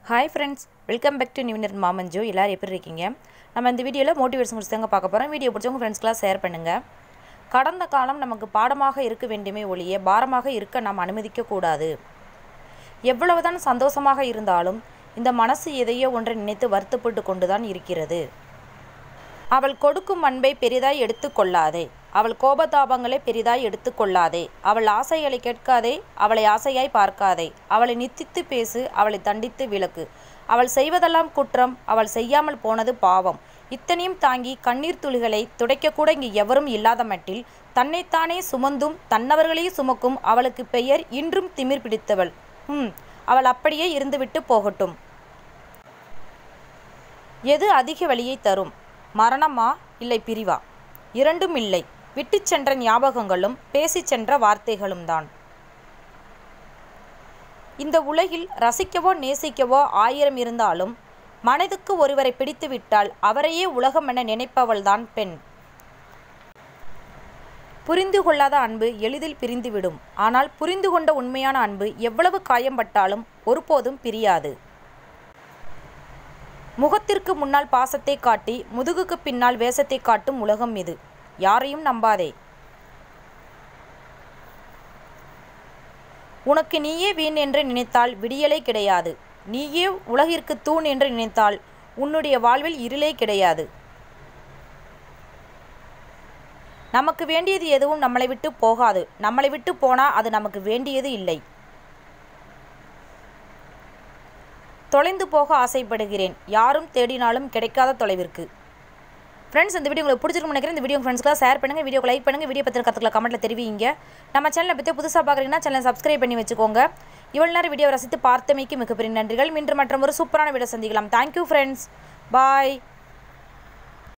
hi friends welcome back to நிவினர் மாமஞ்சு எல்லோரும் எப்படி இருக்கீங்க நம்ம இந்த வீடியோவில் மோட்டிவேஷன் குறித்து தாங்க பார்க்க போகிறோம் வீடியோ பிடிச்சவங்க ஃப்ரெண்ட்ஸ்க்கெலாம் ஷேர் பண்ணுங்கள் கடந்த காலம் நமக்கு பாடமாக இருக்க வேண்டுமே ஒழிய பாரமாக இருக்க நாம் அனுமதிக்கக்கூடாது எவ்வளவுதான் சந்தோஷமாக இருந்தாலும் இந்த மனசு எதையோ ஒன்றை நினைத்து வருத்தப்பட்டு கொண்டுதான் இருக்கிறது அவள் கொடுக்கும் அன்பை பெரிதாய் எடுத்துக்கொள்ளாதே அவள் கோபதாபங்களை பெரிதாய் எடுத்துக்கொள்ளாதே அவள் ஆசைகளை கேட்காதே அவளை ஆசையாய் பார்க்காதே அவளை நித்தித்து பேசு அவளை தண்டித்து விளக்கு அவள் செய்வதெல்லாம் குற்றம் அவள் செய்யாமல் போனது பாவம் இத்தனையும் தாங்கி கண்ணீர் துளிகளை துடைக்கக்கூட இங்கு எவரும் இல்லாத மட்டில் தன்னைத்தானே சுமந்தும் தன்னவர்களையே சுமக்கும் அவளுக்கு பெயர் இன்றும் திமிர் பிடித்தவள் ம் அவள் அப்படியே இருந்துவிட்டு போகட்டும் எது அதிக வழியை தரும் மரணமா இல்லை பிரிவா இரண்டும் இல்லை விட்டுச் சென்ற ஞாபகங்களும் பேசிச் சென்ற வார்த்தைகளும் தான் இந்த உலகில் ரசிக்கவோ நேசிக்கவோ ஆயிரம் இருந்தாலும் மனதுக்கு ஒருவரை பிடித்துவிட்டால் அவரையே உலகம் என நினைப்பவள்தான் பெண் புரிந்து கொள்ளாத அன்பு எளிதில் பிரிந்துவிடும் ஆனால் புரிந்து கொண்ட உண்மையான அன்பு எவ்வளவு காயம்பட்டாலும் ஒருபோதும் பிரியாது முகத்திற்கு முன்னால் பாசத்தை காட்டி முதுகுக்கு பின்னால் வேஷத்தை காட்டும் உலகம் இது யாரையும் நம்பாதே உனக்கு நீயே வீண் என்று நினைத்தால் விடியலே கிடையாது நீயே உலகிற்கு தூண் என்று நினைத்தால் உன்னுடைய வாழ்வில் இருளே கிடையாது நமக்கு வேண்டியது எதுவும் நம்மளை விட்டு போகாது நம்மளை விட்டு போனால் அது நமக்கு வேண்டியது இல்லை தொலைந்து போக ஆசைப்படுகிறேன் யாரும் தேடினாலும் கிடைக்காத தொலைவிற்கு ஃப்ரெண்ட்ஸ் இந்த வீடியோ உங்களுக்கு பிடிச்சிருக்கும் நினைக்கிறேன் இந்த வீடியோ ஃப்ரெண்ட்ஸ்க்குலாம் ஷேர் பண்ணுங்கள் வீடியோ லைக் பண்ணுங்கள் வீடியோ பற்றி கற்றுக்கல கமெண்ட்டில் தெரிவிங்க நம்ம சேனலை பற்றி புதுசாக பார்க்குறீங்கன்னா சேனலை சப்ஸ்கிரைப் பண்ணி வச்சுக்கோங்க இவ்வளோ நேரம் வீடியோ ரசித்து பார்த்தமைக்கு மிகப்பெரிய நன்றிகள் மீண்டும் மற்றும் ஒரு சூப்பரான வீடியோ சந்திக்கலாம் தேங்க்யூ ஃப்ரெண்ட்ஸ் பாய்